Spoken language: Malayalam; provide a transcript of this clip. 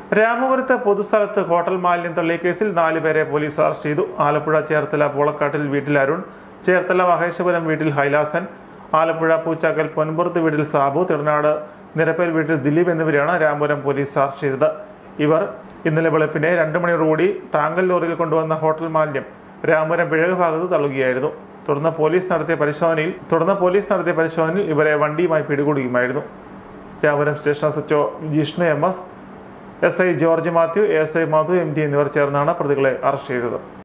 രാമപുരത്ത് പൊതുസ്ഥലത്ത് ഹോട്ടൽ മാലിന്യം തള്ളിയ കേസിൽ നാലുപേരെ പോലീസ് അറസ്റ്റ് ചെയ്തു ആലപ്പുഴ ചേർത്തല പൂളക്കാട്ടിൽ വീട്ടിൽ അരുൺ ചേർത്തല മഹേശ്വരം വീട്ടിൽ ഹൈലാസൻ ആലപ്പുഴ പൂച്ചാക്കൽ പൊൻപുറത്ത് വീട്ടിൽ സാബു തിരുനാട് നിരപ്പേൽ വീട്ടിൽ ദിലീപ് എന്നിവരെയാണ് രാമപുരം പോലീസ് അറസ്റ്റ് ചെയ്തത് ഇവർ ഇന്നലെ വെളുപ്പിനെ രണ്ടു മണിയോടുകൂടി ടാങ്കൽ ലോറിയിൽ കൊണ്ടുവന്ന ഹോട്ടൽ മാലിന്യം രാമപുരം പിഴക് ഭാഗത്ത് തള്ളുകയായിരുന്നു തുടർന്ന് പോലീസ് നടത്തിയ പരിശോധനയിൽ തുടർന്ന് പോലീസ് നടത്തിയ പരിശോധനയിൽ ഇവരെ വണ്ടിയുമായി പിടികൂടുകയുമായിരുന്നു Ramapuram station S HO Jishnu M S S I George Mathew S I Madhu M D എന്നിവർ ചേർന്നാണ് പ്രതികളെ അറസ്റ്റ് ചെയ്തത്